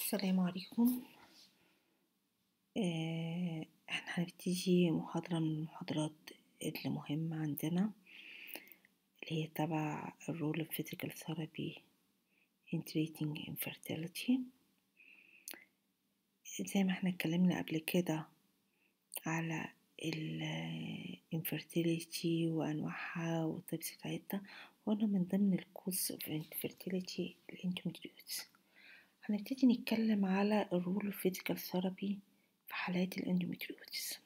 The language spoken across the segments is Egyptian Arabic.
السلام عليكم آه، احنا هنبتدي محاضرة من المحاضرات اللي مهمة عندنا اللي هي تبع الرول of physical therapy in treating infertility زي ما احنا اتكلمنا قبل كده على ال infertility وأنواعها والتبس بتاعتها وأنا من ضمن الكوز of infertility الانتوميتريوز هنبتدي نتكلم على الرول اوف فيزيكال ثيرابي في حالات الاندوميتريوزس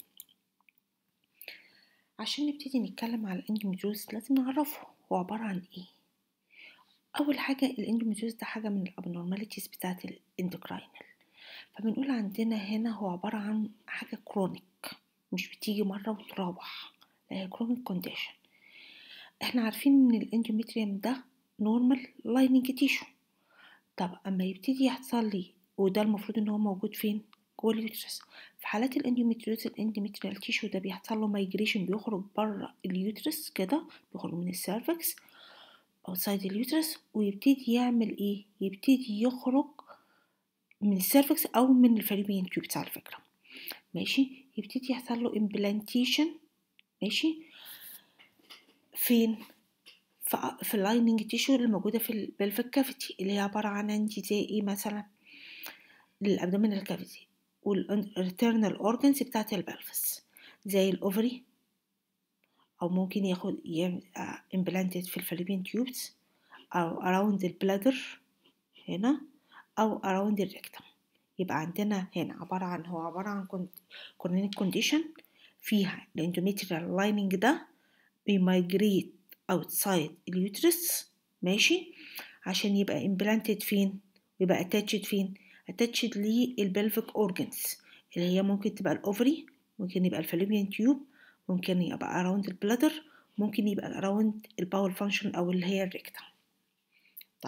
عشان نبتدي نتكلم على الاندوميتريوزس لازم نعرفه هو عبارة عن ايه اول حاجة الاندوميتريوزس ده حاجة من الابنورماليتيز بتاعة الاندوكراينال فبنقول عندنا هنا هو عبارة عن حاجة كرونيك مش بتيجي مرة وتروح لا هي كرونيك كونديشن احنا عارفين ان الاندوميتريوم ده نورمال لايننج تيشو طب اما يبتدي يحصل لي وده المفروض ان هو موجود فين جوه اليوترس في حالات الاندوميتريوز الاندوميتريال تيشو ده بيحصل له مايجريشن بيخرج بره اليوترس كده بيخرج من السيرفكس اوتسايد اليوترس ويبتدي يعمل ايه يبتدي يخرج من السيرفكس او من الفالوبيان تيوبس على فكره ماشي يبتدي يحصل له امبلانتيشن ماشي فين في اللايننج تيشو اللي موجوده في البلفيك كافيتي اللي هي عباره عن عندي زي ايه مثلا الابدومينال كافيتي والانترنال اورجنز بتاعت البلفس زي الاوفري او ممكن ياخد امبلانتد في الفالوبيان تيوبس او اراوند البلادر هنا او اراوند الريكتم يبقى عندنا هنا عبارة عن هو عبارة عن كورنيك كونديشن فيها الاندوميتريال لايننج ده بيمايجريت outside اليوترس ماشي عشان يبقى implanted فين يبقى attached فين attached للبلفيك organs اللي هي ممكن تبقى الاوفري ممكن يبقى الفالوبيان تيوب ممكن يبقى around البلادر ممكن يبقى around الباول فانكشن او اللي هي الريكتم طيب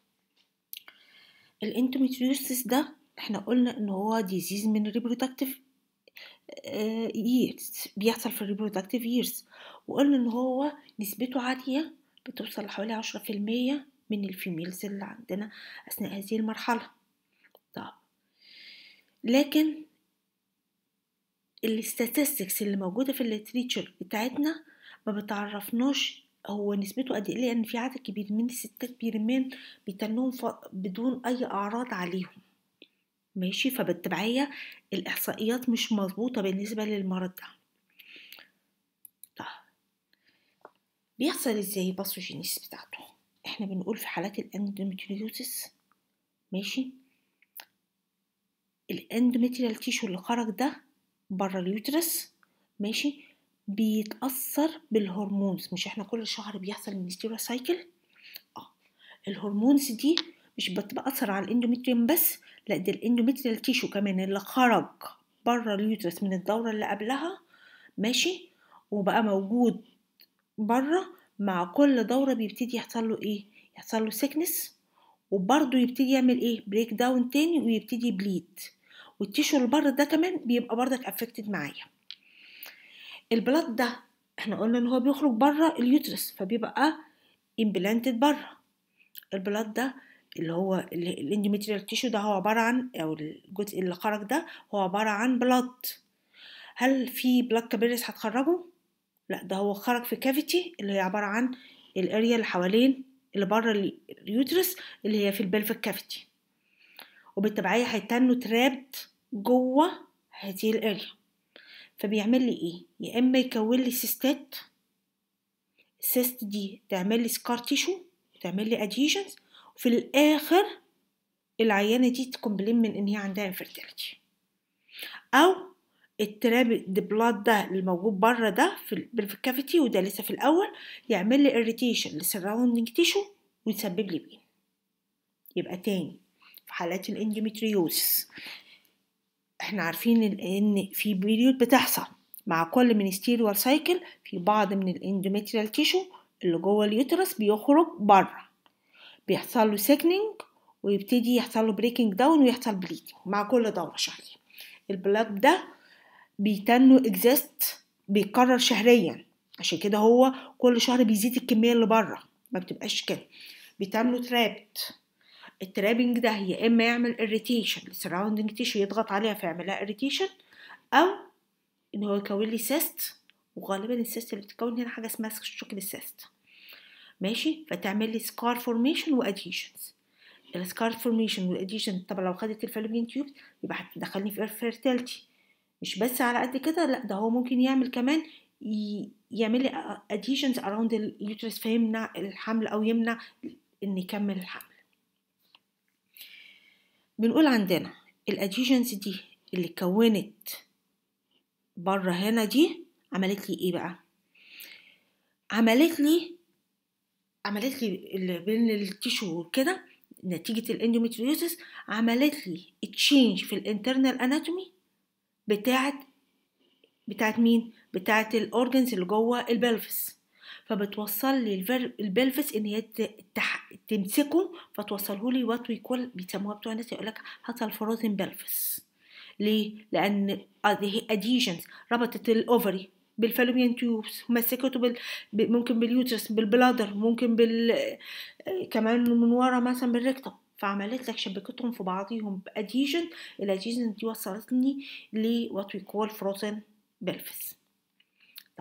الانتوميتريوسيس ده احنا قلنا ان هو ديزيز من الريبرودكتيف years بيحصل في الريبرودكتيف years وقلنا ان هو نسبته عالية بتوصل لحوالي عشرة في المية من الفيميلز اللي عندنا أثناء هذه المرحلة طب لكن الاستاتستكس اللي موجودة في الليتريتشر بتاعتنا ما بتعرفناش هو نسبته قد ايه لان في عدد كبير من الستات بيرمان بيتنهم بدون اي اعراض عليهم ماشي فبالتبعية الإحصائيات مش مظبوطة بالنسبة للمرض ده طيب بيحصل ازاي باثوجينيس بتاعته احنا بنقول في حالات الاندوميتريوزس ماشي الاندوميتريال تيشو اللي خرج ده بره اليوترس ماشي بيتأثر بالهرمونز مش احنا كل شهر بيحصل منستيريال سايكل اه الهرمونز دي مش بتأثر على الاندوميتريوم بس لا ده الاندوميتريال تيشو كمان اللي خرج بره اليوترس من الدورة اللي قبلها ماشي وبقى موجود بره مع كل دورة بيبتدي يحصل له ايه يحصل له سيكنس وبرضه يبتدي يعمل ايه بريك داون تاني ويبتدي بليد والتيشو اللي بره ده كمان بيبقى بردك افكتد معايا البلاد ده احنا قلنا ان هو بيخرج بره اليوترس فبيبقى امبلانتد بره البلاد ده اللي هو الاندوميتريال تيشو ده هو عبارة عن أو الجزء اللي خرج ده هو عبارة عن بلاد هل في بلاد كابيلس هتخرجه؟ لا ده هو خرج في كافيتي اللي هي عبارة عن الاريا اللي حوالين اللي بره اليوترس اللي هي في البلفيك كافيتي وبالتبعية هيتنوا ترابت جوه هذه الاريا فبيعمل لي ايه يا اما يكون لي سيستات السيست دي تعمل لي سكار تيشو وتعمل لي اديشنز وفي الاخر العيانة دي تكمبلين من ان هي عندها انفيرتيلتي او التراب البلاد ده اللي موجود بره ده في الكافيتي وده لسه في الاول يعمل لي اريتيشن للسراوندينج تيشو ويسبب لي بين يبقى تاني في حالات الاندوميتريوزس احنا عارفين ان في بيريود بتحصل مع كل منستيريال سايكل في بعض من الاندوميتريال تيشو اللي جوه اليوترس بيخرج بره بيحصل له سيكنينج ويبتدي يحصل له بريكنج داون ويحصل بليدنج مع كل دورة شهرية البلاد ده بيتنو اكزيست بيتكرر شهريا عشان كده هو كل شهر بيزيد الكمية اللي بره ما بتبقاش كده بيتنو ترابت الترابنج ده يا اما يعمل irritation السراوندنج تيشو يضغط عليها فيعملها irritation او ان هو يكون لي سيست وغالبا السيست اللي بتتكون هنا حاجه اسمها شكل السيست ماشي فتعمل لي سكار فورميشن واديشنز السكار فورميشن والاديشن طبعا لو خدت الفالوبين تيوب يبقى هتدخلني في فيرتيلتي مش بس على قد كده لا ده هو ممكن يعمل كمان يعمل لي اديشنز اراوند اليوترس فيمنع الحمل او يمنع ان يكمل الحمل بنقول عندنا الاديشنز دي اللي كونت بره هنا دي عملت لي ايه بقى عملت لي عملت لي اللي بين التيشو كده نتيجة الاندوميتريوزس عملت لي تشينج في الانترنال اناتومي بتاعت بتاعت مين؟ بتاعت الاورجنز اللي جوه البلفس فبتوصل لي البلفس ان هي تمسكه فتوصله لي وات ويكول بيسموها بتوع الناس يقول لك حصل فروزن بلفس ليه؟ لأن اديشنز ربطت الأوفري بالفالوبيان تيوبس مسكته بال... ممكن باليوترس بالبلادر ممكن بال كمان من ورا مثلا بالريكتوم فعملت لك شبكتهم في بعضيهم باديشن الاديشن دي وصلتني ل what we call frozen pelvis طب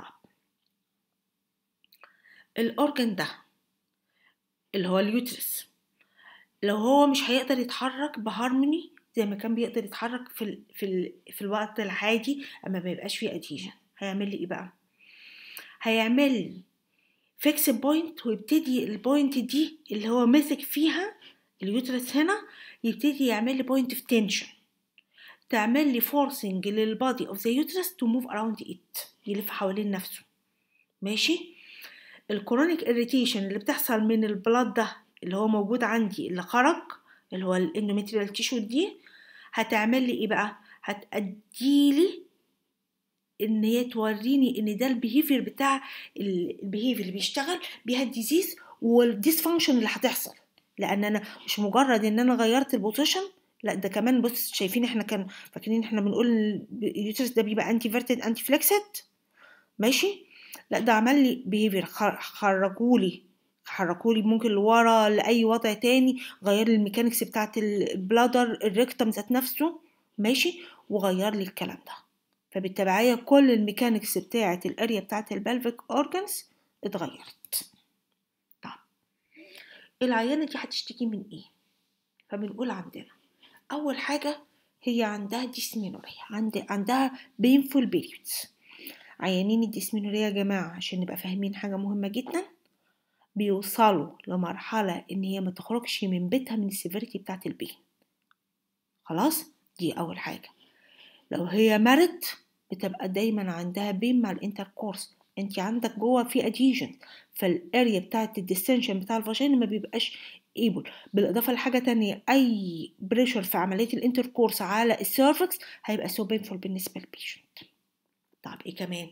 الاورجن ده اللي هو اليوترس لو هو مش هيقدر يتحرك بهارموني زي ما كان بيقدر يتحرك في ال في ال في الوقت العادي اما ما يبقاش فيه اديشن هيعمل لي ايه بقى هيعمل لي فيكس بوينت ويبتدي البوينت دي اللي هو ماسك فيها اليوترس هنا يبتدي يعمل لي بوينت اوف تنشن تعمل لي فورسنج للبادي اوف ذا يوترس تو موف اراوند ات يلف حوالين نفسه ماشي الكرونيك اريتيشن اللي بتحصل من البلاد ده اللي هو موجود عندي اللي خرج اللي هو الاندوميتريال تيشو دي هتعمل لي ايه بقى هتأديلي ان هي توريني ان ده البيهيفير بتاع البيهيفير اللي بيشتغل بيها الديزيز والديسفانكشن اللي هتحصل لان انا مش مجرد ان انا غيرت البوزيشن لا ده كمان بص شايفين احنا كان فاكرين احنا بنقول اليوترس ده بيبقى انتي فيرتد انتي فليكسد ماشي لا ده عمل لي بيهيفير خرجولي حركولي ممكن لورا لاي وضع تاني غير لي الميكانيكس بتاعت البلادر الريكتم ذات نفسه ماشي وغير لي الكلام ده فبالتبعية كل الميكانيكس بتاعة الاريا بتاعة البلفيك اورجنز اتغيرت طب العيانة دي هتشتكي من ايه فبنقول عندنا اول حاجة هي عندها ديسمينوريا عند عندها بينفول بيريودز عيانين الديسمينوريا يا جماعة عشان نبقى فاهمين حاجة مهمة جدا بيوصلوا لمرحلة إن هي ما تخرجش من بيتها من السيفيريتي بتاعت البين خلاص دي أول حاجة لو هي مرض بتبقى دايما عندها بين مع الانتركورس انت عندك جوه في اديجن فالاريا بتاعت الديستنشن بتاع الفاجين ما بيبقاش ايبل بالاضافه لحاجه تانية اي بريشر في عمليه الانتركورس على السيرفكس هيبقى سو بينفول بالنسبه للبيشنت طب ايه كمان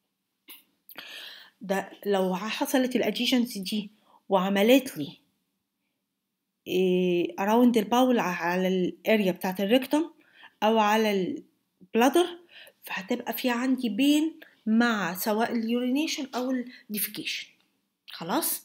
ده لو حصلت الاديشنز دي وعملت لي اراوند الباول على الاريا بتاعت الريكتوم او على البلادر فهتبقى في عندي بين مع سواء اليورينيشن او الديفيكيشن خلاص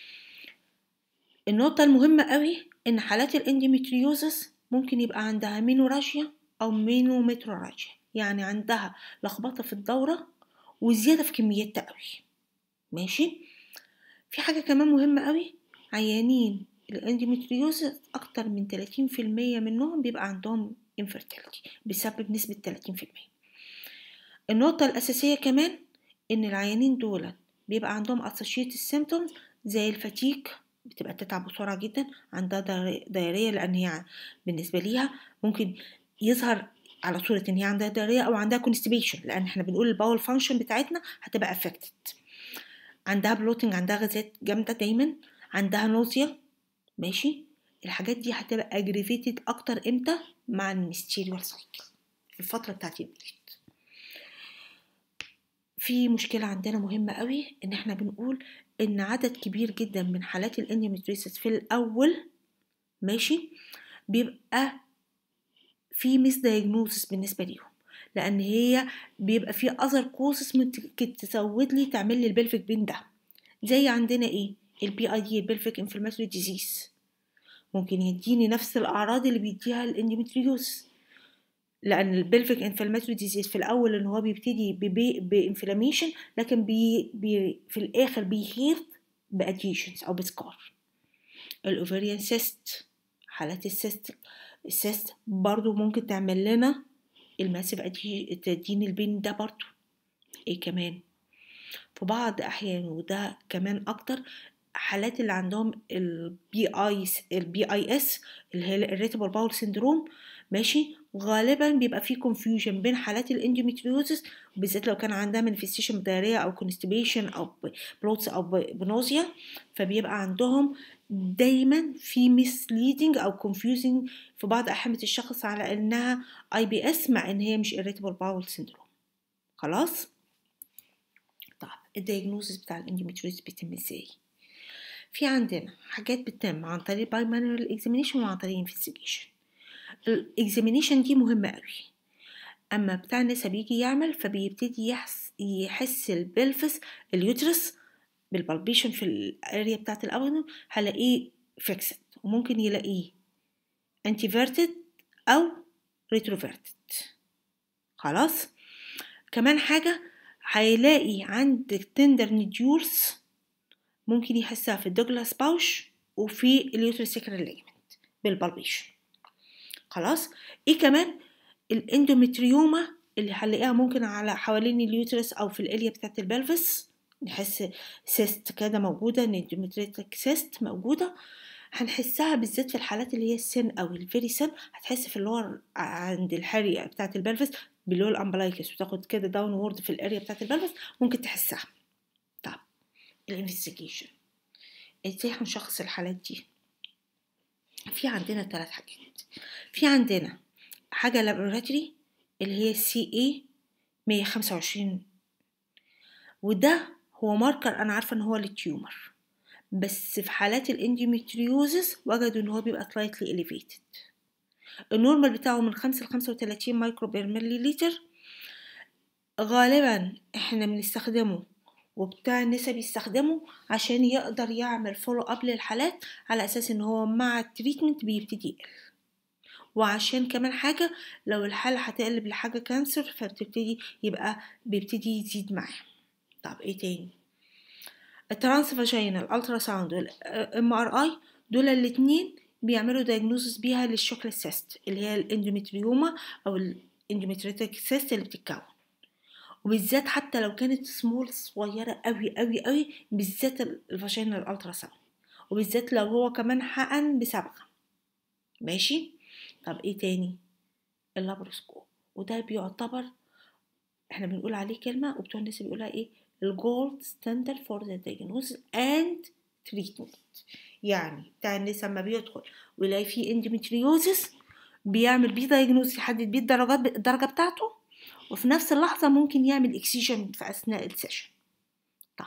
النقطة المهمة قوي ان حالات الاندوميتريوزس ممكن يبقى عندها مينوراجيا او مينومتروراجيا يعني عندها لخبطة في الدورة وزيادة في كميتها قوي ماشي في حاجة كمان مهمة قوي عيانين الاندوميتريوزس اكتر من 30% منهم بيبقى عندهم infertility بسبب نسبة 30% النقطة الأساسية كمان إن العيانين دول بيبقى عندهم associated symptoms زي الفتيك بتبقى تتعب بسرعة جدا عندها دايرية لأن هي بالنسبة ليها ممكن يظهر على صورة إن هي عندها دايرية أو عندها constipation لأن احنا بنقول الباول فانكشن بتاعتنا هتبقى affected عندها بلوتنج عندها غازات جامدة دايما عندها نوزيا ماشي الحاجات دي هتبقى اجريفيتد اكتر امتى مع الميستيريال سايكل في الفترة بتاعت البريد في مشكلة عندنا مهمة قوي ان احنا بنقول ان عدد كبير جدا من حالات الاندوميتريسس في الاول ماشي بيبقى في ميس دايجنوسس بالنسبة ليهم لان هي بيبقى في اذر كوسس ممكن تزود لي تعمل لي البلفيك بين ده زي عندنا ايه البي اي دي البلفيك انفلاماتوري ديزيز ممكن يديني نفس الأعراض اللي بيديها الاندوميتريوز لأن البلفيك انفلاماتوري ديزيز في الأول إن هو بيبتدي بانفلاميشن لكن بي بي في الآخر بيهيرت بأديشنز أو بسكار الأوفريان سيست حالات السيست السيست برضو ممكن تعمل لنا الماسيف تدين البين ده برضو ايه كمان في بعض احيان وده كمان اكتر حالات اللي عندهم البي اي البي اي اس اللي هي الريتابل باول سيندروم ماشي غالبا بيبقى فيه كونفيوجن بين حالات الاندوميتريوزس بالذات لو كان عندها مانيفستيشن بدايريه او كونستيبيشن او بلوتس او بنوزيا فبيبقى عندهم دايما في misleading او confusing في بعض احيان الشخص على انها اي بي اس مع ان هي مش irritable bowel syndrome خلاص طيب الدياجنوزس بتاع الاندوميتريوزس بيتم ازاي في عندنا حاجات بتتم عن طريق باي مانوال اكزامينيشن وعن طريق انفستيجيشن الاكزامينيشن دي مهمة قوي اما بتاع النسا بيجي يعمل فبيبتدي يحس يحس البلفس اليوترس بالبالبيشن في الاريا بتاعت الابدن هلاقيه فيكسد وممكن يلاقيه انتيفيرتد او ريتروفيرتد خلاص كمان حاجة هيلاقي عندك تندر نديولز ممكن يحسها في الدوجلاس باوش وفي اليوترسيكرال ليجمنت بالبالبيشن خلاص ايه كمان الاندومتريوما اللي هنلاقيها ممكن على حوالين اليوترس او في الاليا بتاعت البلفس نحس سيست كده موجودة اندومتريتك سيست موجودة هنحسها بالذات في الحالات اللي هي السن او الفيري سن هتحس في اللي هو عند الحرية بتاعت البلفس بلو الامبلايكس وتاخد كده داون وورد في الاريا بتاعت البلفس ممكن تحسها طب الانفستيجيشن ازاي هنشخص الحالات دي في عندنا ثلاث حاجات في عندنا حاجة لابوراتوري اللي هي سي اي 125 وده هو ماركر انا عارفة ان هو للتيومر بس في حالات الاندوميتريوزس وجدوا ان هو بيبقى slightly elevated النورمال بتاعه من خمسة لخمسة وتلاتين مايكرو بير مليليتر غالبا احنا بنستخدمه وبتاع النسا بيستخدمه عشان يقدر يعمل فولو اب للحالات على اساس ان هو مع التريتمنت بيبتدي يقل وعشان كمان حاجة لو الحالة هتقلب لحاجة كانسر فبتبتدي يبقى بيبتدي يزيد معاه طب ايه تاني الترانس فاجينال الترا ساوند والام ار اي دول الاتنين بيعملوا دايجنوزس بيها للشوكليت سيست اللي هي الاندوميتريوما او الاندوميتريتك سيست اللي بتتكون وبالذات حتى لو كانت سمول صغيرة قوي قوي قوي بالذات الفاجينال الترا ساوند وبالذات لو هو كمان حقن بصبغة ماشي طب ايه تاني اللابروسكوب وده بيعتبر احنا بنقول عليه كلمة وبتوع الناس بيقولها ايه الجولد ستاندرد فور ذا diagnosis اند تريتمنت يعني بتاع الناس لما بيدخل ويلاقي فيه اندوميتريوزس بيعمل بيه دايجنوز يحدد بيه الدرجات الدرجة بتاعته وفي نفس اللحظة ممكن يعمل اكسجين في أثناء السيشن طب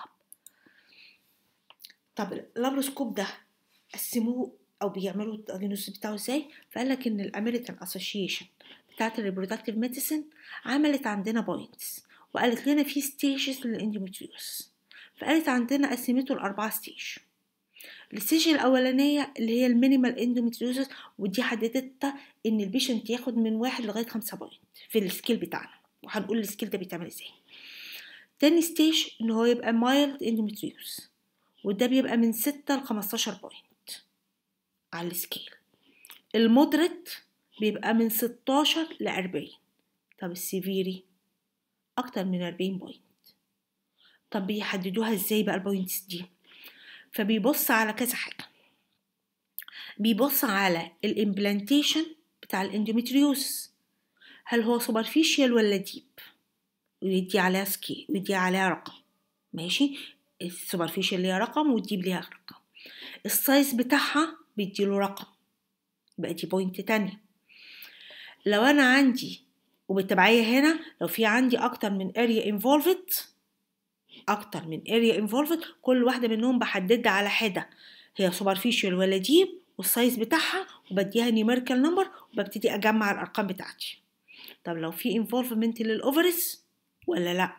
طب اللابروسكوب ده قسموه أو بيعملوا الدايجنوز بتاعه ازاي فقال لك إن الأمريكان أسوشيشن بتاعت الريبرودكتيف ميديسن عملت عندنا بوينتس وقالت لنا في ستيجز للاندوميتريوس فقالت عندنا قسمته لأربعة ستيج الستيج الأولانية اللي هي المينيمال اندوميتريوزس ودي حددتها إن البيشنت ياخد من واحد لغاية خمسة بوينت في السكيل بتاعنا وهنقول السكيل ده بيتعمل ازاي تاني ستيج إن هو يبقى مايلد اندوميتريوس وده بيبقى من ستة لخمستاشر بوينت على السكيل المودريت بيبقى من ستاشر لأربعين طب السيفيري أكتر من أربعين بوينت طب بيحددوها ازاي بقى البوينتس دي فبيبص على كذا حاجة بيبص على الامبلانتيشن بتاع الاندوميتريوس هل هو سوبرفيشال ولا ديب ويدي عليها سكي ويدي عليها رقم ماشي السوبرفيشال ليها رقم والديب ليها رقم السايز بتاعها بيديله رقم يبقى دي بوينت تانية لو انا عندي وبالتبعية هنا لو في عندي اكتر من اريا involved اكتر من اريا انفولفد كل واحده منهم بحددها على حده هي سوبرفيشال ولا ديب والسايز بتاعها وبديها نيوميريكال نمبر وببتدي اجمع الارقام بتاعتي طب لو في انفولفمنت للاوفرز ولا لا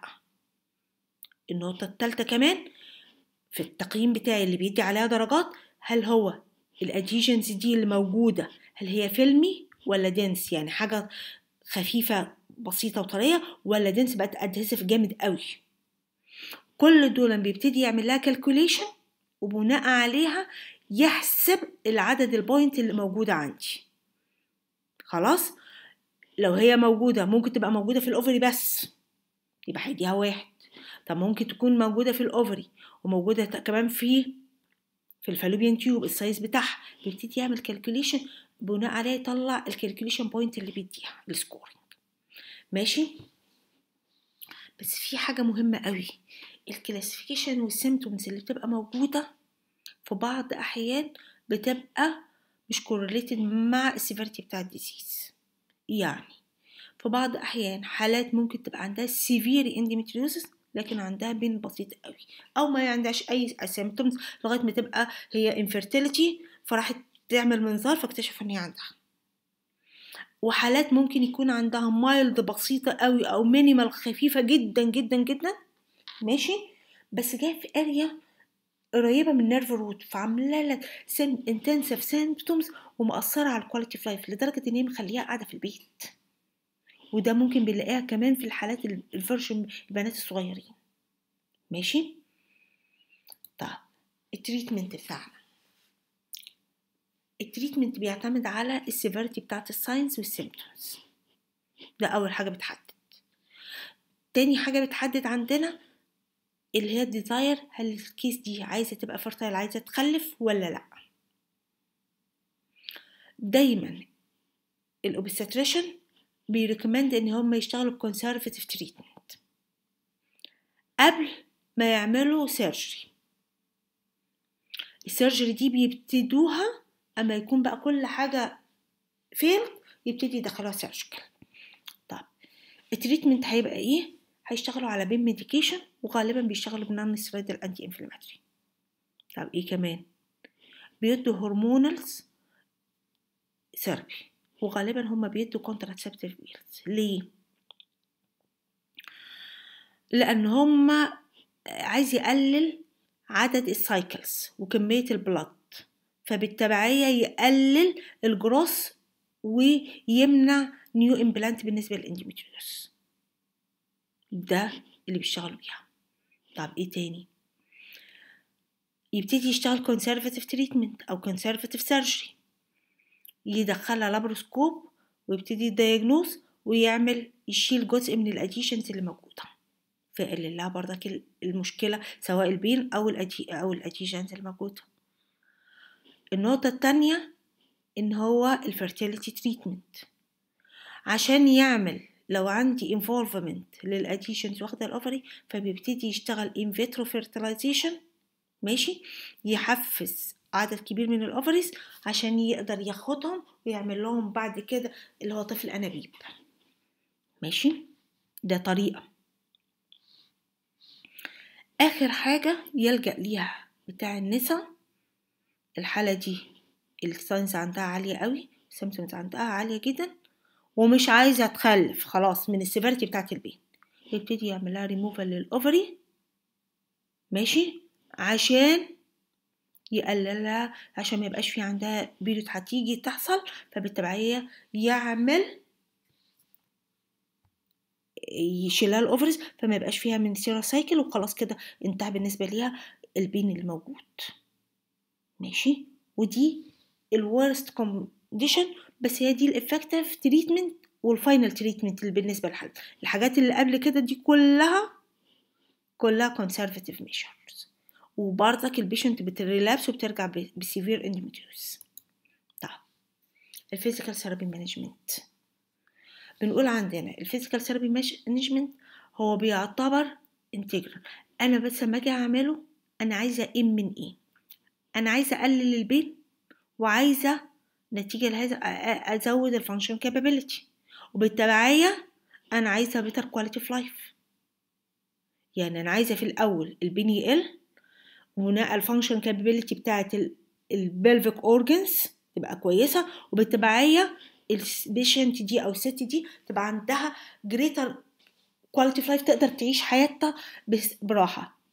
النقطه الثالثه كمان في التقييم بتاعي اللي بيدي عليها درجات هل هو الاديشنز دي اللي موجودة هل هي فيلمي ولا دنس يعني حاجة خفيفة بسيطة وطرية ولا دنس بقت ادهسف جامد قوي كل دول بيبتدي يعمل لها كالكوليشن وبناء عليها يحسب العدد البوينت اللي موجودة عندي خلاص لو هي موجودة ممكن تبقى موجودة في الأوفري بس يبقى هيديها واحد طب ممكن تكون موجودة في الأوفري وموجودة كمان في في الفالوبيان تيوب السايز بتاعها بيبتدي يعمل كالكوليشن بناء عليه يطلع الكالكوليشن بوينت اللي بيديها السكورينج ماشي بس في حاجة مهمة قوي الكلاسيفيكيشن والسيمتومز اللي بتبقى موجودة في بعض أحيان بتبقى مش كورليتد مع السيفيرتي بتاع الديسيز يعني في بعض أحيان حالات ممكن تبقى عندها سيفير اندوميتريوزس لكن عندها بين بسيط قوي أو ما عندهاش أي سيمتومز لغاية ما تبقى هي انفيرتيليتي فراحت تعمل منظار فاكتشف إن هي عندها وحالات ممكن يكون عندها مايلد بسيطة قوي أو مينيمال خفيفة جدا جدا جدا ماشي بس جاي في اريا قريبة من نيرف روت فعاملة لك انتنسيف سيمبتومز ومأثرة على الكواليتي اوف لايف لدرجة ان هي مخليها قاعدة في البيت وده ممكن بنلاقيها كمان في الحالات الفرشن البنات الصغيرين ماشي طب التريتمنت بتاعنا التريتمنت بيعتمد على السيفيرتي بتاعت الساينس والسيمبتومز ده اول حاجه بتحدد تاني حاجه بتحدد عندنا اللي هي الديزاير هل الكيس دي عايزه تبقى فرتايل عايزه تخلف ولا لا دايما الاوبستريشن بيريكومند ان هم يشتغلوا بكونسرفتيف تريتمنت قبل ما يعملوا سيرجري السيرجري دي بيبتدوها اما يكون بقى كل حاجه فين يبتدي يدخلوها سيرجيكال طب التريتمنت هيبقى ايه هيشتغلوا على بين ميديكيشن وغالبا بيشتغلوا بنون ستيرويدال انتي انفلاماتوري طب ايه كمان بيدوا هرمونالز ثيرابي وغالبا هما بيدوا كونتراسبتيف بيلز ليه لان هما عايز يقلل عدد السايكلز وكميه البلد فبالتبعية يقلل الجروس ويمنع نيو امبلانت بالنسبة للاندوميتريوس ده اللي بيشتغلوا بيها طب ايه تاني يبتدي يشتغل conservative تريتمنت او conservative سيرجري يدخلها لابروسكوب ويبتدي يدياجنوز ويعمل يشيل جزء من الاديشنز اللي موجوده فيقلل لها برضك المشكله سواء البين او الأدي او الاديشنز الموجوده النقطة التانية إن هو الفرتيليتي تريتمنت عشان يعمل لو عندي involvement للاديشنز واخدة الأوفري فبيبتدي يشتغل in vitro fertilization ماشي يحفز عدد كبير من الأوفريز عشان يقدر ياخدهم ويعمل لهم بعد كده اللي هو طفل أنابيب ماشي ده طريقة آخر حاجة يلجأ ليها بتاع النسا الحالة دي الساينس عندها عالية قوي السيمتومز عندها عالية جدا ومش عايزة تخلف خلاص من السيفيرتي بتاعت البين يبتدي يعمل لها ريموفال للأوفري ماشي عشان يقللها عشان ما يبقاش في عندها بيريود هتيجي تحصل فبالتبعية يعمل يشيلها الاوفرز فما يبقاش فيها من سيرا سايكل وخلاص كده انتهى بالنسبة ليها البين الموجود ماشي ودي الورست كونديشن بس هي دي الافكتيف تريتمنت والفاينل تريتمنت اللي بالنسبه للحالة الحاجات اللي قبل كده دي كلها كلها كونسرفاتيف ميجرز وبرضك البيشنت بتريلابس وبترجع بسيفير اندوميتريوس طيب الفيزيكال ثيرابي مانجمنت بنقول عندنا الفيزيكال ثيرابي مانجمنت هو بيعتبر انتجرال انا بس لما اجي اعمله انا عايزه ام من ايه انا عايزه اقلل البين وعايزه نتيجه لهذا ازود الفانكشن كابابيلتي وبالتبعيه انا عايزه بيتر كواليتي اوف لايف يعني انا عايزه في الاول البين يقل وبناء الفانكشن كابابيلتي بتاعه البلفيك اورجنز تبقى كويسه وبالتبعيه البيشنت دي او الست دي تبقى عندها جريتر كواليتي اوف لايف تقدر تعيش حياتها براحه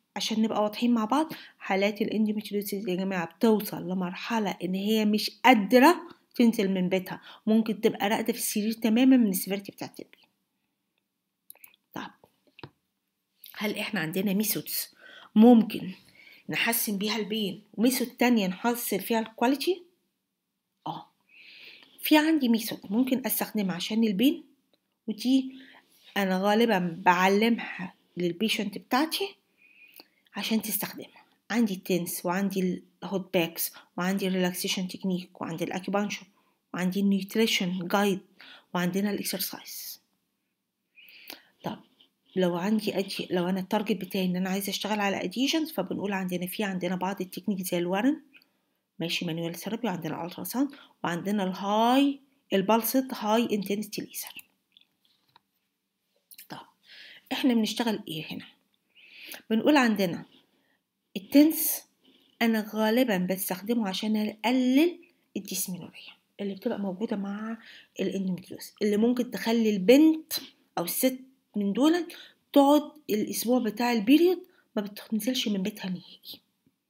عشان نبقى واضحين مع بعض حالات الاندوميتريوسيس يا جماعه بتوصل لمرحله ان هي مش قادره تنزل من بيتها ممكن تبقى راقده في السرير تماما من السيفيرتي بتاعت البين طب هل احنا عندنا ميثودز ممكن نحسن بيها البين وميثود تانية نحسن فيها الكواليتي اه في عندي ميثود ممكن استخدمها عشان البين ودي انا غالبا بعلمها للبيشنت بتاعتي عشان تستخدمها عندي التنس وعندي الهوت باكس وعندي الريلاكسيشن تكنيك وعندي الاكيبانشر وعندي النيوتريشن جايد وعندنا الاكسرسايز طب لو عندي أدي... لو انا التارجت بتاعي ان انا عايزه اشتغل على اديشنز فبنقول عندنا في عندنا بعض التكنيك زي الورن ماشي مانوال ثيرابي وعندنا الالترا ساوند وعندنا الهاي البالسد هاي انتنسيتي ليزر طب احنا بنشتغل ايه هنا بنقول عندنا التنس انا غالبا بستخدمه عشان اقلل الديسمينوريا اللي بتبقى موجوده مع الاندوميتريوس اللي ممكن تخلي البنت او الست من دول تقعد الاسبوع بتاع البيريود ما بتنزلش من بيتها نهائي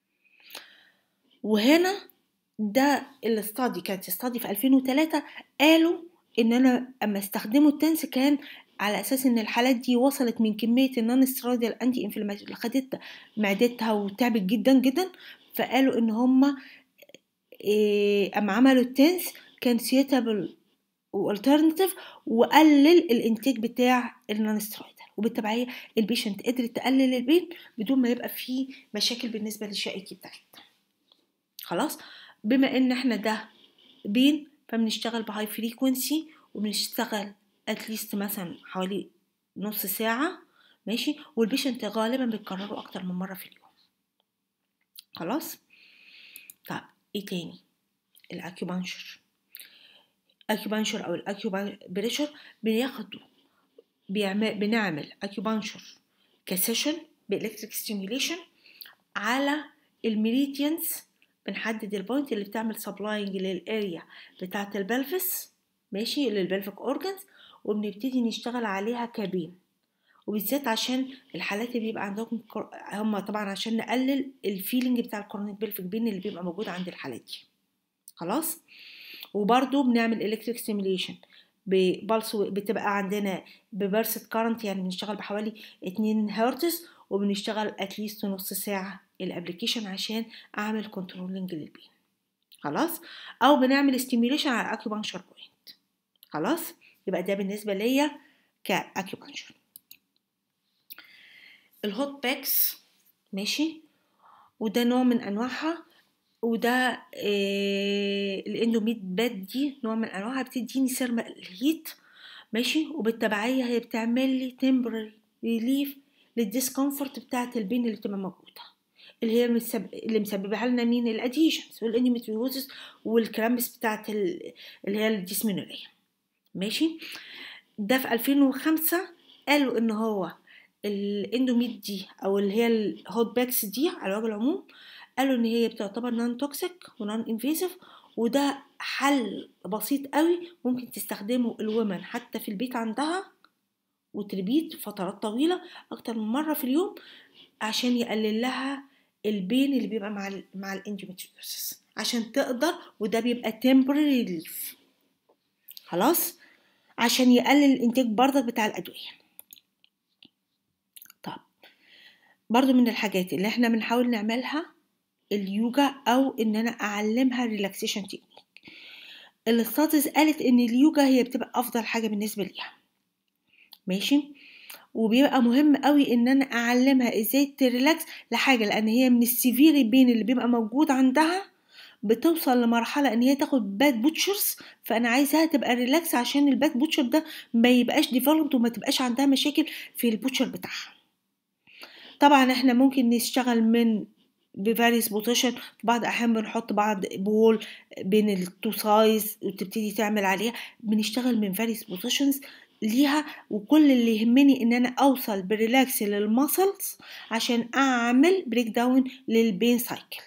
وهنا ده الاستادي كانت استادي في 2003 قالوا ان انا اما استخدموا التنس كان على اساس ان الحالات دي وصلت من كميه النون ستيرويدال انتي انفلاماتوري اللي خدت معدتها وتعبت جدا جدا فقالوا ان هما إيه اما عملوا التنس كان سيتابل والترناتيف وقلل الانتاج بتاع النون ستيرويدال وبالتبعيه البيشنت قدرت تقلل البين بدون ما يبقى فيه مشاكل بالنسبه للشقيقي بتاعتها خلاص بما ان احنا ده بين فبنشتغل بهاي فريكونسي وبنشتغل اتليست مثلا حوالي نص ساعة ماشي والبيشنت غالبا بيتكرروا اكتر من مرة في اليوم خلاص طب ايه تاني الاكيوبانشر اكيوبانشر او الاكيوبريشر بياخدوا بيعمل بنعمل اكيوبانشر كسيشن بالكتريك ستيميوليشن على الميريديانز بنحدد البوينت اللي بتعمل سبلاينج للاريا بتاعه البلفس ماشي للبلفيك اورجانز وبنبتدي نشتغل عليها كبين وبالذات عشان الحالات اللي بيبقى عندهم هم طبعا عشان نقلل الفيلينج بتاع الكورونيك بلفيك بين اللي بيبقى موجود عند الحالات دي خلاص وبرده بنعمل الكتريك ستيميوليشن ببلس بتبقى عندنا ببرسة كارنت يعني بنشتغل بحوالي 2 هرتز وبنشتغل اتليست نص ساعة الابلكيشن عشان اعمل كنترولنج للبين خلاص او بنعمل ستيميوليشن على اكيوبانشر بوينت خلاص يبقى ده بالنسبه ليا كاكيوبانشر الهوت باكس ماشي وده نوع من انواعها وده إيه الاندوميت باد دي نوع من انواعها بتديني سيرما الهيت ماشي وبالتبعيه هي بتعمل لي تمبرري ريليف للديسكomfort بتاعه البين اللي بتبقى موجوده اللي هي مسب... اللي مسببها لنا مين الاديشنز والاندوميتريوزس والكرامبس بتاعه ال... اللي هي الديسمينوريا ماشي ده في 2005 قالوا ان هو الاندوميت دي او اللي هي الهوت باكس دي على وجه العموم قالوا ان هي بتعتبر نون توكسيك ونون انفيسيف وده حل بسيط قوي ممكن تستخدمه الومن حتى في البيت عندها وتربيت فترات طويله اكتر من مره في اليوم عشان يقلل لها البين اللي بيبقى مع ال مع الاندوميتريوسس عشان تقدر وده بيبقى temporary relief خلاص عشان يقلل الانتاج برضك بتاع الادويه طب برضو من الحاجات اللي احنا بنحاول نعملها اليوجا او ان انا اعلمها ريلاكسيشن تكنيك الاستاتس قالت ان اليوجا هي بتبقى افضل حاجه بالنسبه ليها ماشي وبيبقى مهم قوي ان انا اعلمها ازاي تريلاكس لحاجه لان هي من السيفير بين اللي بيبقى موجود عندها بتوصل لمرحلة ان هي تاخد باد بوتشرز فانا عايزاها تبقى ريلاكس عشان الباد بوتشر ده ما يبقاش ديفلوبد وما تبقاش عندها مشاكل في البوتشر بتاعها طبعا احنا ممكن نشتغل من بفاريس بوزيشن في بعض الاحيان بنحط بعض بول بين التو سايز وتبتدي تعمل عليها بنشتغل من فاريس بوزيشنز ليها وكل اللي يهمني ان انا اوصل بريلاكس للماسلز عشان اعمل بريك داون للبين سايكل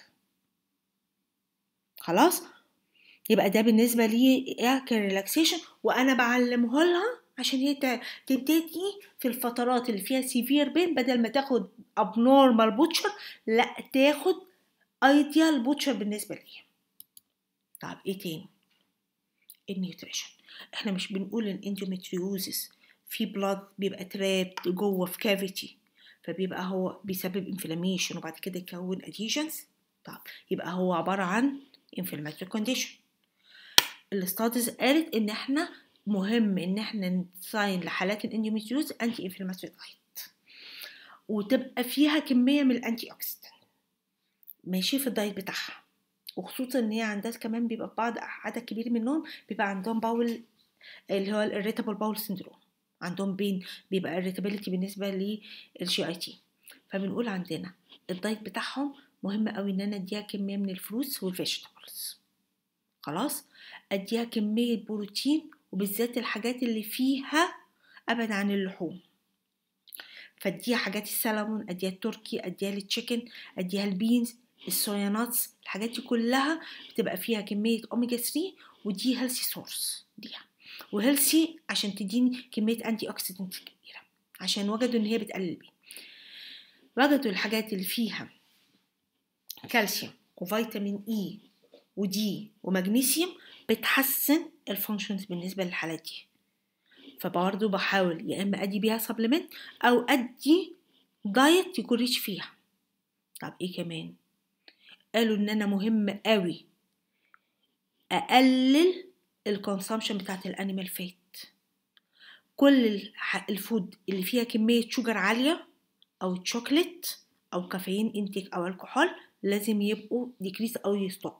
خلاص يبقى ده بالنسبة لي كريلاكسيشن وانا بعلمه لها عشان هي ت- تبتدي في الفترات اللي فيها سيفير بين بدل ما تاخد abnormal بوتشر لا تاخد ايديال بوتشر بالنسبه ليها طب ايه تاني النيوتريشن احنا مش بنقول الاندوميتريوزس في بلاد بيبقى تراب جوه في كافيتي فبيبقى هو بيسبب انفلاميشن وبعد كده يكون اديشنز طب يبقى هو عباره عن inflammatory condition الاستاديز قالت ان احنا مهم ان احنا نساين لحالات الاندوميتريوز انتي انفلاماتوري دايت وتبقى فيها كميه من الانتي اوكسيدنت ماشي في الدايت بتاعها وخصوصا ان هي عندها كمان بيبقى بعض عدد كبير منهم بيبقى عندهم باول اللي هو الاريتابل باول سيندروم عندهم بين بيبقى irritability بالنسبه للجي اي تي فبنقول عندنا الدايت بتاعهم مهم قوي ان انا اديها كميه من الفروتس والفيجيتابلز خلاص اديها كميه بروتين وبالذات الحاجات اللي فيها ابعد عن اللحوم فاديها حاجات السلمون اديها التركي اديها التشيكن اديها البينز الصويا ناتس الحاجات دي كلها بتبقى فيها كميه اوميجا 3 ودي هيلثي سورس ليها وهيلثي عشان تديني كميه انتي اوكسيدنت كبيره عشان وجدوا ان هي بتقلل بيه وجدوا الحاجات اللي فيها كالسيوم وفيتامين اي ودي ومغنيسيوم بتحسن الفانكشنز بالنسبه للحالات دي فبرضه بحاول يا اما ادي بيها سبلمنت او ادي دايت يكون ريتش فيها طب ايه كمان قالوا ان انا مهم قوي اقلل الكونسامشن بتاعت الانيمال فات كل الح- الفود اللي فيها كمية شوجر عالية أو تشوكلت أو كافيين انتيك أو الكحول لازم يبقوا ديكريس أو يستوب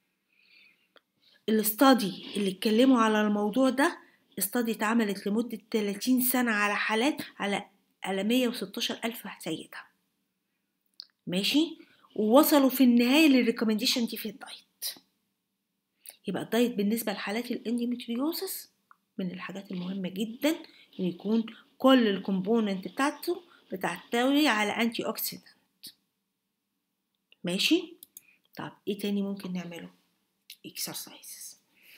الاستادي اللي اتكلموا على الموضوع ده استادي اتعملت لمدة 30 سنة على حالات على على 116 ألف سيدة ماشي ووصلوا في النهاية للريكومنديشن دي في الدايت يبقى الدايت بالنسبة لحالات الاندوميتريوسس من الحاجات المهمة جدا إن يكون كل الكومبوننت بتاعته بتحتوي على انتي اوكسيدنت ماشي طب ايه تاني ممكن نعمله exercises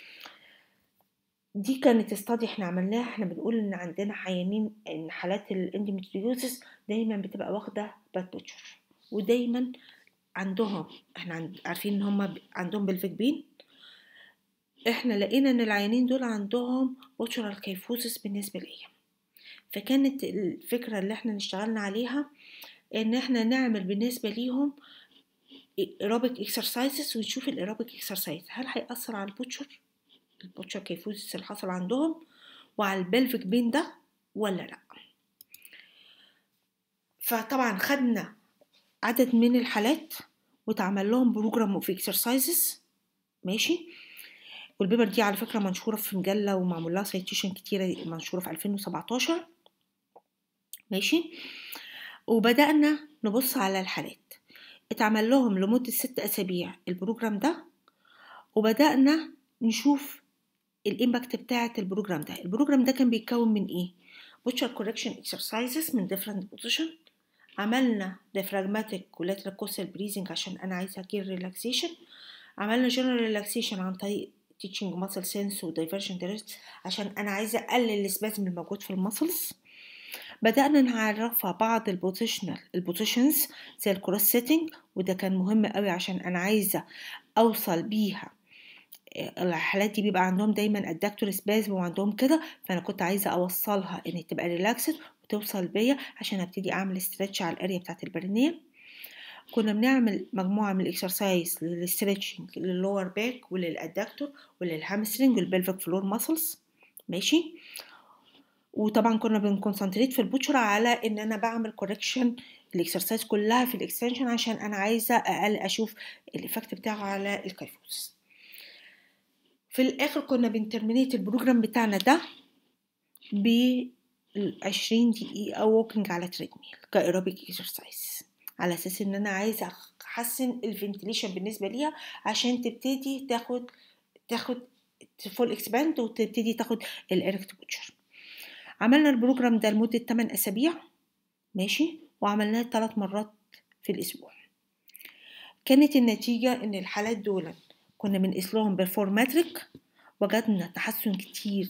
دي كانت استادي احنا عملناها احنا بنقول ان عندنا عيانين ان حالات الاندوميتريوزس دايما بتبقى واخده باد بوتشر ودايما عندهم احنا عند- عارفين ان هم عندهم بلفيك بين احنا لقينا ان العيانين دول عندهم بوتشرال كيفوزس بالنسبه ليهم فكانت الفكره اللي احنا اشتغلنا عليها ان احنا نعمل بالنسبه ليهم ايروبيك اكسرسايزز ونشوف الايروبيك اكسرسايز هل هيأثر على البوتشر البوتشر كيفوزس اللي حصل عندهم وعلى البلفيك بين ده ولا لا فطبعا خدنا عدد من الحالات واتعمل لهم بروجرام اوف اكسرسايزز ماشي والبيبر دي على فكرة منشورة في مجلة ومعمول لها سيتيشن كتيرة منشورة في 2017 ماشي وبدأنا نبص على الحالات اتعمل لهم لمدة ست أسابيع البروجرام ده وبدأنا نشوف الإمباكت بتاعة البروجرام ده البروجرام ده كان بيتكون من إيه؟ بوتشر كوركشن اكسرسايزز من different position عملنا diaphragmatic collateral coastal breathing عشان أنا عايزة أجيب relaxation عملنا general relaxation عن طريق teaching muscle sense و diversion direct عشان أنا عايزة أقلل السبازم الموجود في المسلز بدأنا نعرفها بعض البوزيشنال البوزيشنز زي الكروس سيتنج وده كان مهم قوي عشان أنا عايزة أوصل بيها الحالات دي بيبقى عندهم دايما الدكتور سبازم وعندهم كده فانا كنت عايزه اوصلها ان تبقى ريلاكسد وتوصل بيا عشان ابتدي اعمل استرتش على الاريا بتاعت البرينيه كنا بنعمل مجموعه من الاكسرسايز للستريتشنج لللور باك وللادكتور وللهامسترنج والبلفيك فلور ماسلز ماشي وطبعا كنا بنكونسنتريت في البوتشر على ان انا بعمل كوركشن الاكسرسايز كلها في الاكستنشن عشان انا عايزه اقل اشوف الايفكت بتاعه على الكيفوس في الاخر كنا بنترمينيت البروجرام بتاعنا ده ب 20 دقيقة ووكينج على تريدميل كايروبيك اكسرسايز على اساس ان انا عايزة احسن الفنتليشن بالنسبة ليها عشان تبتدي تاخد تاخد فول اكسباند وتبتدي تاخد الاريكت بوتشر عملنا البروجرام ده لمدة 8 اسابيع ماشي وعملناه ثلاث مرات في الاسبوع كانت النتيجة ان الحالات دول كنا بنقيس لهم بالفورماتريك وجدنا تحسن كتير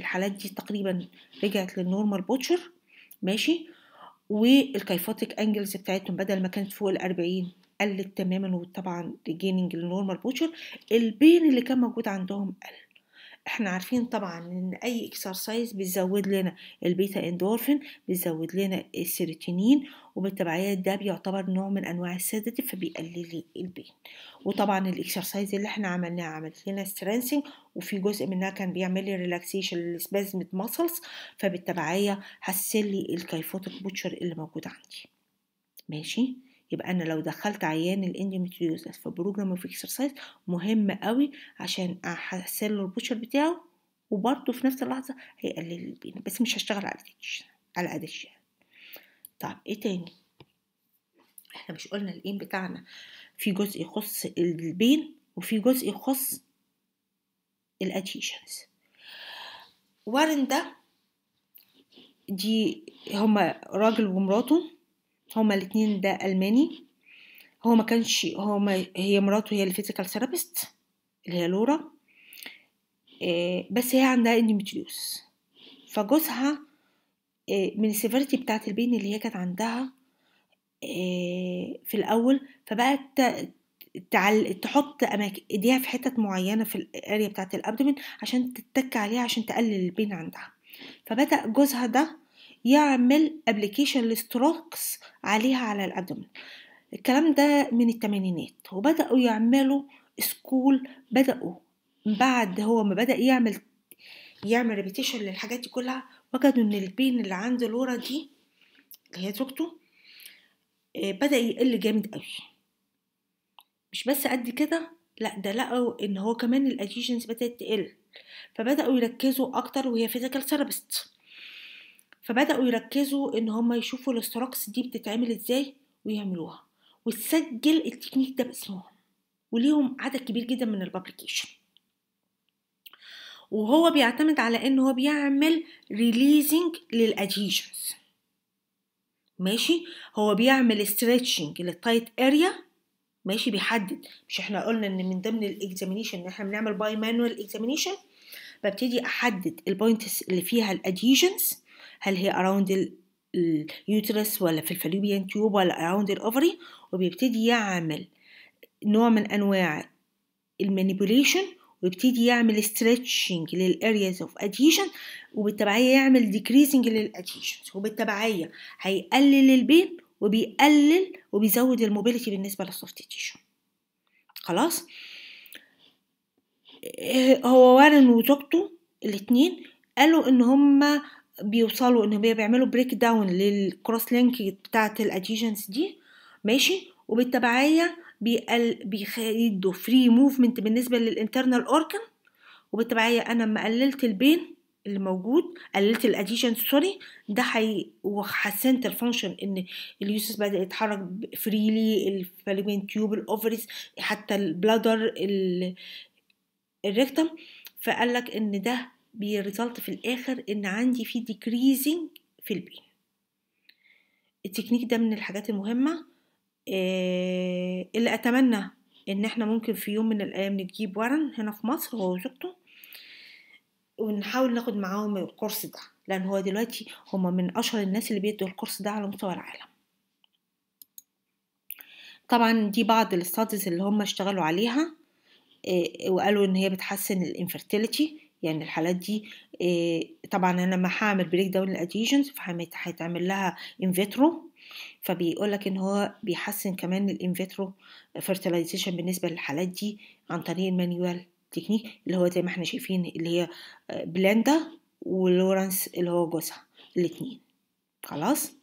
الحالات دي تقريبا رجعت للنورمال بوتشر ماشي والكيفوتيك انجلز بتاعتهم بدل ما كانت فوق الأربعين قلت تماما وطبعا ريجيننج للنورمال بوتشر البين اللي كان موجود عندهم قل احنا عارفين طبعا ان اي اكسرسايز بيزود لنا البيتا اندورفين بيزود لنا السيروتونين وبالتبعية ده بيعتبر نوع من انواع السيداتيف فبيقلل لي البين وطبعا الاكسرسايز اللي احنا عملناه عملت لنا سترينسنج وفي جزء منها كان بيعمل لي ريلاكسيشن للسبازمد ماسلز فبالتبعية حسن لي الكيفوتيك بوتشر اللي موجود عندي ماشي يبقى انا لو دخلت عيان الاندوميتريوزس في بروجرام اوف اكسرسايز مهم قوي عشان احسن له البوتشر بتاعه وبرضه في نفس اللحظه هيقلل البين بس مش هشتغل على اديشن على اديشن طب ايه تاني احنا مش قلنا الايم بتاعنا في جزء يخص البين وفي جزء يخص الاديشنز وارن ده دي هما راجل ومراته هما الاتنين ده ألماني هو ما كانش هو هي مراته هي الفيزيكال ثيرابيست اللي هي لورا إيه بس هي عندها اندوميتريوس فجوزها إيه من السيفيرتي بتاعت البين اللي هي كانت عندها إيه في الأول فبقت تعل... تحط أماكن إيديها في حتت معينة في الأريا بتاعت الأبدومين عشان تتك عليها عشان تقلل البين عندها فبدأ جوزها ده يعمل ابلكيشن لستروكس عليها على الابدومين الكلام ده من الثمانينات وبداوا يعملوا سكول بداوا بعد هو ما بدا يعمل يعمل ريبيتيشن للحاجات دي كلها وجدوا ان البين اللي عند لورا دي اللي هي زوجته بدا يقل جامد قوي مش بس قد كده لا ده لقوا ان هو كمان الاديشنز بدات تقل فبداوا يركزوا اكتر وهي فيزيكال ثيرابيست فبدأوا يركزوا إن هما يشوفوا الاستراكس دي بتتعمل إزاي ويعملوها وتسجل التكنيك ده باسمهم وليهم عدد كبير جدا من البابليكيشن وهو بيعتمد على إن هو بيعمل ريليزنج للأديشنز ماشي هو بيعمل ستريتشنج للتايت اريا ماشي بيحدد مش احنا قلنا ان من ضمن الاكزامينيشن ان احنا بنعمل باي مانوال اكزامينيشن ببتدي احدد البوينتس اللي فيها الاديشنز هل هي around اليوترس ولا في الفالوبيان تيوب ولا around الاوفري وبيبتدي يعمل نوع من انواع المانيبوليشن ويبتدي يعمل stretching للارياز اوف اديشن وبالتبعيه يعمل decreasing للاديشنز وبالتبعيه هيقلل البين وبيقلل وبيزود الموبيليتي بالنسبه للسوفت تيشو خلاص هو وارن وزوجته الاتنين قالوا ان هما بيوصلوا ان بيعملوا بريك داون للكروس لينك بتاعه الاديشنز دي ماشي وبالتبعيه بيقل بيدوا فري موفمنت بالنسبه للانترنال اوركن وبالتبعيه انا لما قللت البين اللي موجود قللت الاديشن سوري ده حي وحسنت الفانكشن ان اليوسس بدا يتحرك فريلي الفالوبين تيوب الاوفريز حتى البلادر الريكتم فقال لك ان ده بيريزلت في الاخر ان عندي في ديكريزنج في البين التكنيك ده من الحاجات المهمه اللي اتمنى ان احنا ممكن في يوم من الايام نجيب ورن هنا في مصر هو وزوجته ونحاول ناخد معاهم الكورس ده لان هو دلوقتي هما من اشهر الناس اللي بيدوا الكورس ده على مستوى العالم طبعا دي بعض الاستاديز اللي هم اشتغلوا عليها وقالوا ان هي بتحسن الانفرتيليتي يعني الحالات دي طبعا انا لما هعمل بريك داون الاديشنز فهيتعمل لها انفيترو فبيقول لك ان هو بيحسن كمان الانفيترو فيرتلايزيشن بالنسبه للحالات دي عن طريق المانيوال تكنيك اللي هو زي ما احنا شايفين اللي هي بلاندا ولورانس اللي هو جوزها الاتنين خلاص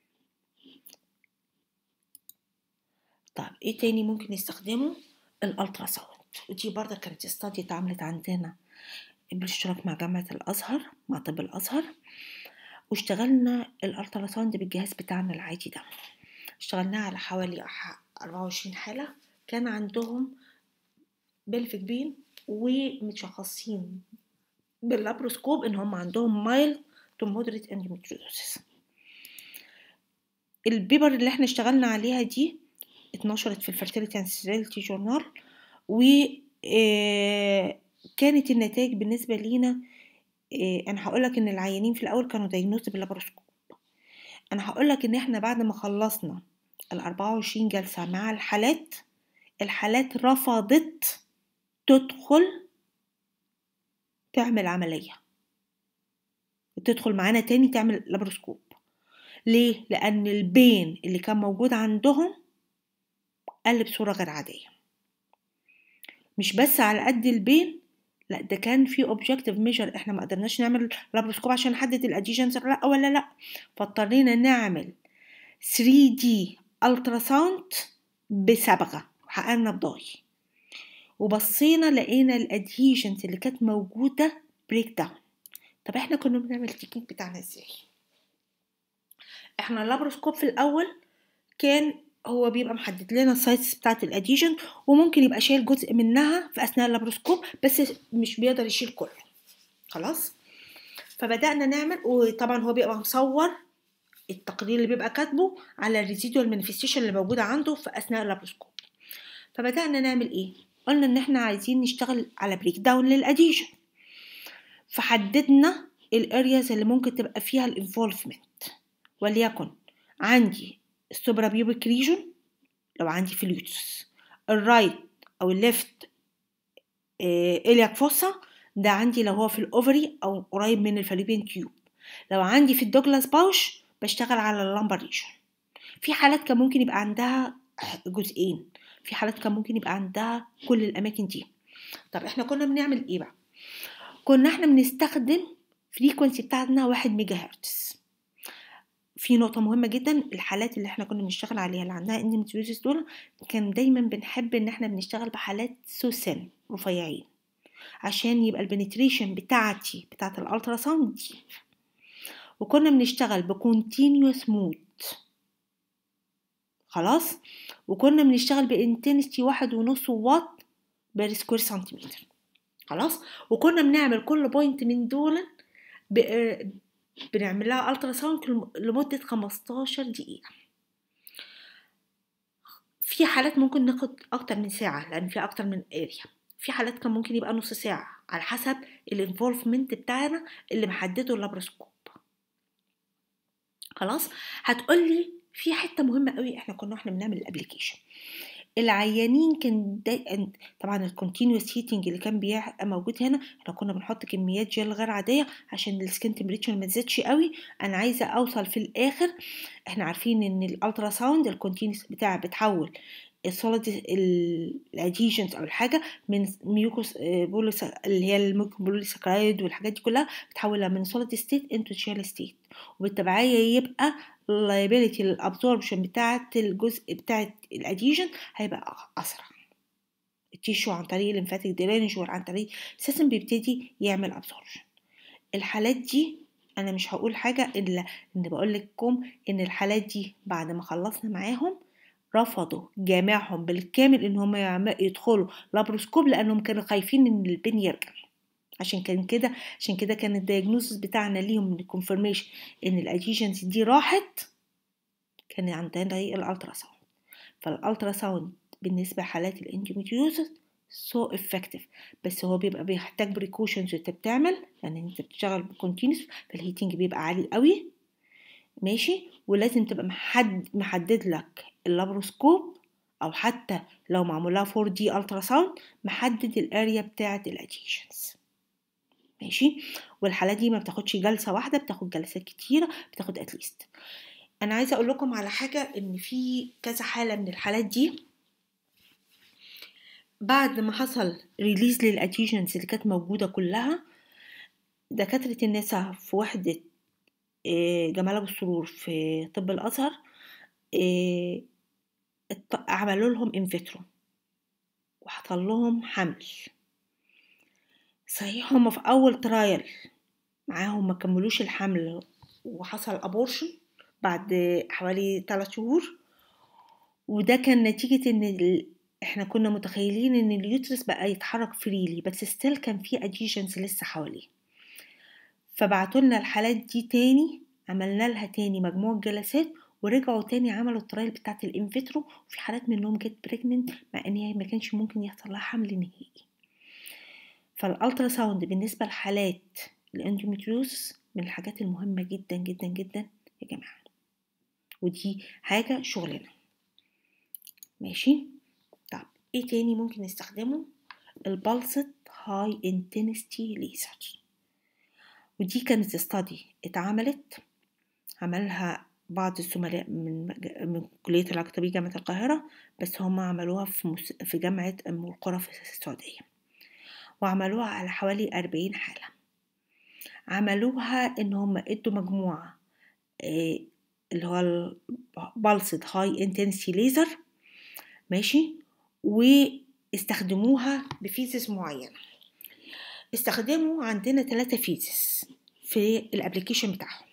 طب ايه تاني ممكن نستخدمه الالترا ساوند ودي برضه كانت استادي اتعملت عندنا بالاشتراك مع جامعة الأزهر مع طب الأزهر واشتغلنا الالترا ساوند بالجهاز بتاعنا العادي ده اشتغلناه على حوالي 24 حالة كان عندهم بلفيك بين ومتشخصين باللابروسكوب ان هم عندهم مايل تو مودريت اندوميتريوسيس البيبر اللي احنا اشتغلنا عليها دي اتنشرت في الفرتيليتي اند ستيريليتي جورنال و كانت النتائج بالنسبة لينا إيه انا هقول لك ان العيانين في الاول كانوا دايجنوست باللابروسكوب انا هقول لك ان احنا بعد ما خلصنا ال 24 جلسه مع الحالات الحالات رفضت تدخل تعمل عمليه تدخل معانا تاني تعمل لابروسكوب ليه لان البين اللي كان موجود عندهم قل بصوره غير عاديه مش بس على قد البين لا ده كان في اوبجكتيف ميجر احنا ما قدرناش نعمل لابروسكوب عشان نحدد الاديشنز لا ولا لا فاضطرينا نعمل 3 دي التراساوند بصبغه حققنا بضاي وبصينا لقينا الادهيشنز اللي كانت موجوده بريك داون طب احنا كنا بنعمل التكنيك بتاعنا ازاي احنا اللابروسكوب في الاول كان هو بيبقى محدد لنا السايتس بتاعت الاديشن وممكن يبقى شايل جزء منها في اثناء اللابروسكوب بس مش بيقدر يشيل كله خلاص فبدانا نعمل وطبعا هو بيبقى مصور التقرير اللي بيبقى كاتبه على الريزيدوال مانيفستيشن اللي موجوده عنده في اثناء اللابروسكوب فبدانا نعمل ايه قلنا ان احنا عايزين نشتغل على بريك داون للاديشن فحددنا الارياز اللي ممكن تبقى فيها الانفولفمنت وليكن عندي السوبرا بيوبيك ريجون لو عندي في اليوتس الرايت او الليفت إلياك فوسا ده عندي لو هو في الاوفري او قريب من الفاليبين تيوب لو عندي في الدوجلاس باوش بشتغل على اللامبر ريجون في حالات كان ممكن يبقى عندها جزئين في حالات كان ممكن يبقى عندها كل الاماكن دي طب احنا كنا بنعمل ايه بقى كنا احنا بنستخدم فريكونسي بتاعتنا واحد ميجا هرتز في نقطة مهمة جدا الحالات اللي احنا كنا بنشتغل عليها اللي عندها اندوميتريوزيس دول كان دايما بنحب ان احنا بنشتغل بحالات سوسن رفيعين عشان يبقى البنتريشن بتاعتي بتاعت الالترا ساوند دي وكنا بنشتغل بكونتينيوس مود خلاص وكنا بنشتغل بانتنستي واحد ونص واط بير سكوير سنتيمتر خلاص وكنا بنعمل كل بوينت من دول بنعمل لها الترا ساوند لمده 15 دقيقه في حالات ممكن ناخد اكتر من ساعه لان في اكتر من اريا في حالات كان ممكن يبقى نص ساعه على حسب الانفولفمنت بتاعنا اللي محدده اللابروسكوب خلاص هتقولي في حته مهمه قوي احنا كنا احنا بنعمل الابلكيشن العيانين كان دا... طبعا الكونتينوس هيتنج اللي كان بيبقى موجود هنا احنا كنا بنحط كميات جل غير عاديه عشان السكين تمبريتشر ما تزيدش قوي انا عايزه اوصل في الاخر احنا عارفين ان الالترا ساوند الكونتينوس بتاعه بتحول السوليد الاديشنز او الحاجه من ميوكوس بوليس اللي هي الميوكوبوليساكرايد والحاجات دي كلها بتحولها من سوليد ستيت انتو شيل ستيت وبالتبعيه يبقى اللايبيليتي للابزوربشن بتاعه الجزء بتاعه الاديشن هيبقى اسرع التيشو عن طريق الليمفاتيك درينج وعن طريق السيستم بيبتدي يعمل ابزوربشن الحالات دي انا مش هقول حاجه الا ان بقول لكم ان الحالات دي بعد ما خلصنا معاهم رفضوا جامعهم بالكامل ان هم يدخلوا لابروسكوب لانهم كانوا خايفين ان البين يرجع عشان كان كده عشان كده كان الدايجنوستس بتاعنا ليهم الكونفرميشن ان الاديشنز دي راحت كان عن طريق الالترا ساوند فالالترا ساوند بالنسبه لحالات الاندوميتريوزس سو so افكتيف بس هو بيبقى بيحتاج بريكوشنز انت بتعمل لان انت بتشتغل بكونتينوس فالهيتنج بيبقى عالي قوي ماشي ولازم تبقى محد محدد لك اللابروسكوب او حتى لو معمولها 4 دي الترا ساوند محدد الاريا بتاعه الاديشنز ماشي والحالات دي ما بتاخدش جلسه واحده بتاخد جلسات كتيره بتاخد اتليست انا عايزه اقول لكم على حاجه ان في كذا حاله من الحالات دي بعد ما حصل ريليز للاديشنز اللي كانت موجوده كلها دكاتره النساء في وحده جمال ابو السرور في طب الازهر عملوا لهم انفيترو وحصل لهم حمل صحيح هما في اول ترايل معاهم ما كملوش الحمل وحصل ابورشن بعد حوالي 3 شهور وده كان نتيجة ان ال... احنا كنا متخيلين ان اليوترس بقى يتحرك فريلي بس ستيل كان في اديشنز لسه حواليه فبعتوا لنا الحالات دي تاني عملنا لها تاني مجموعة جلسات ورجعوا تاني عملوا الترايل بتاعت الانفيترو وفي حالات منهم جت بريجننت مع ان هي ما كانش ممكن يحصل لها حمل نهائي فالالترا ساوند بالنسبة لحالات الاندوميتريوسس من الحاجات المهمة جدا جدا جدا يا جماعة ودي حاجة شغلنا ماشي طب ايه تاني ممكن نستخدمه البلسد هاي انتنستي ليزر ودي كانت استادي اتعملت عملها بعض الزملاء من من كلية العلاج الطبيعي جامعة القاهرة بس هم عملوها في مس... في جامعة أم القرى في السعودية وعملوها على حوالي أربعين حالة عملوها إن هم ادوا مجموعة إيه اللي هو البلسد هاي انتنسي ليزر ماشي واستخدموها بفيزز معينة استخدموا عندنا ثلاثة فيزز في الابليكيشن بتاعهم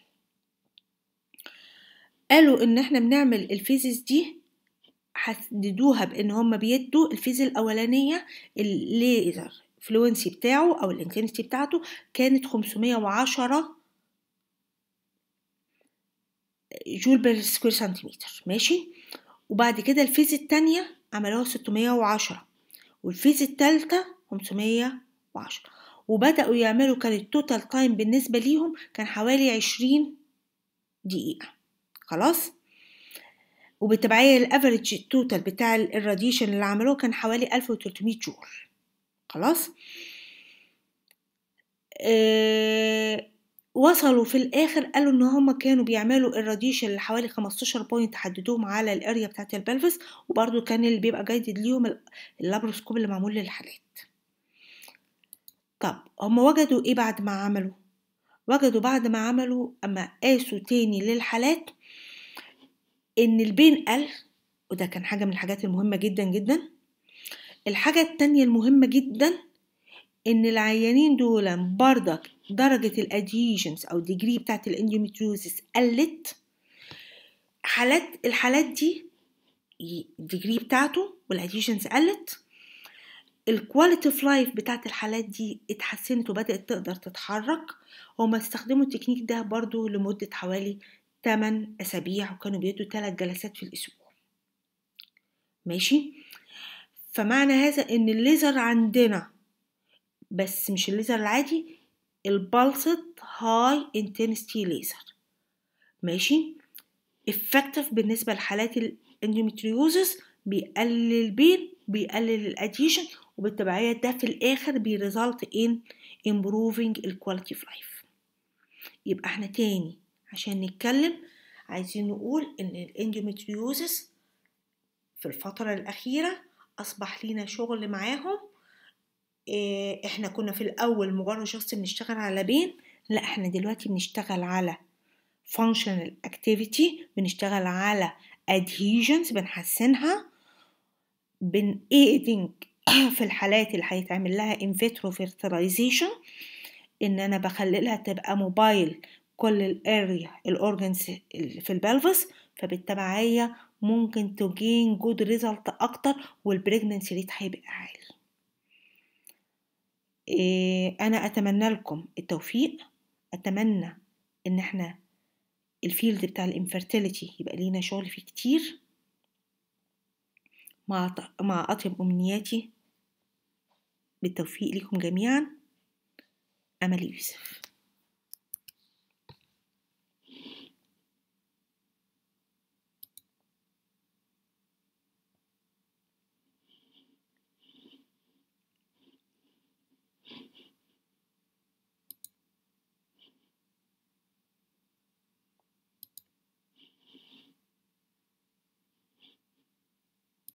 قالوا ان احنا بنعمل الفيزز دي حددوها بان هم بيدوا الفيز الاولانية الليزر فلوينسي بتاعه او الانتنسيتي بتاعته كانت 510 جول بير سكوير سنتيمتر ماشي وبعد كده الفيز التانية عملوها 610 والفيز التالتة 510 وبدأوا يعملوا كان التوتال تايم بالنسبة ليهم كان حوالي 20 دقيقة خلاص وبالتبعية الافريج التوتال بتاع الراديشن اللي عملوه كان حوالي 1300 جول خلاص آه وصلوا في الاخر قالوا ان هم كانوا بيعملوا الراديشن اللي حوالي 15 بوينت حددوهم على الاريا بتاعت البلفس وبرده كان اللي بيبقى جايدد ليهم اللابروسكوب اللي معمول للحالات طب هم وجدوا ايه بعد ما عملوا وجدوا بعد ما عملوا اما قاسوا تاني للحالات ان البين قل وده كان حاجه من الحاجات المهمه جدا جدا الحاجه التانية المهمه جدا ان العيانين دول بردك درجة الاديشنز او الديجري بتاعت الاندوميتريوزس قلت حالات الحالات دي الديجري بتاعته والاديشنز قلت الكواليتي اوف لايف بتاعت الحالات دي اتحسنت وبدأت تقدر تتحرك هما استخدموا التكنيك ده برضو لمدة حوالي 8 أسابيع وكانوا بيدوا 3 جلسات في الأسبوع ماشي فمعنى هذا إن الليزر عندنا بس مش الليزر العادي البلسد هاي انتنستي ليزر ماشي effective بالنسبة لحالات الاندوميتريوزس بيقلل البين بيقلل الاديشن وبالتبعية ده في الآخر بيريزلت in improving الكواليتي اوف لايف يبقى احنا تاني عشان نتكلم عايزين نقول ان الاندوميتريوزس في الفترة الأخيرة أصبح لينا شغل معاهم إيه احنا كنا في الأول مجرد شخص بنشتغل على بين لا احنا دلوقتي بنشتغل على functional activity بنشتغل على adhesions بنحسنها بن aiding في الحالات اللي هيتعمل لها in vitro fertilization ان انا بخليلها تبقى موبايل كل الاريا الاورجنز في البلفس فبالتبعية ممكن تجين جود ريزلت اكتر والبريجننسي ريت هيبقى عالي إيه انا اتمنى لكم التوفيق اتمنى ان احنا الفيلد بتاع الانفرتيليتي يبقى لينا شغل فيه كتير مع مع اطيب امنياتي بالتوفيق لكم جميعا امل يوسف